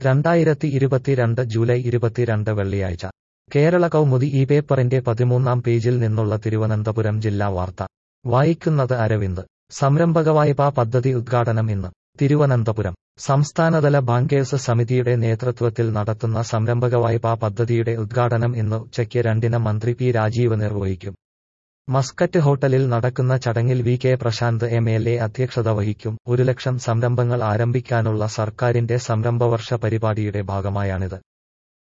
രണ്ടായിരത്തി ഇരുപത്തിരണ്ട് ജൂലൈ ഇരുപത്തിരണ്ട് വെള്ളിയാഴ്ച കേരള കൗമുദി ഈ പേപ്പറിന്റെ പതിമൂന്നാം പേജിൽ നിന്നുള്ള തിരുവനന്തപുരം ജില്ലാ വാർത്ത വായിക്കുന്നത് അരവിന്ദ് സംരംഭക വായ്പാ പദ്ധതി ഉദ്ഘാടനം ഇന്ന് തിരുവനന്തപുരം സംസ്ഥാനതല ബാങ്കേഴ്സ് സമിതിയുടെ നേതൃത്വത്തിൽ നടത്തുന്ന സംരംഭക വായ്പാ പദ്ധതിയുടെ ഉദ്ഘാടനം ഇന്ന് ഉച്ചയ്ക്ക് രണ്ടിന് മന്ത്രി പി രാജീവ് നിർവഹിക്കും മസ്കറ്റ് ഹോട്ടലിൽ നടക്കുന്ന ചടങ്ങിൽ V K Prashanth M L A അധ്യക്ഷത വഹിക്കും ഒരു ലക്ഷം സംരംഭങ്ങൾ ആരംഭിക്കാനുള്ള സർക്കാരിന്റെ സംരംഭവർഷ പരിപാടിയുടെ ഭാഗമായാണിത്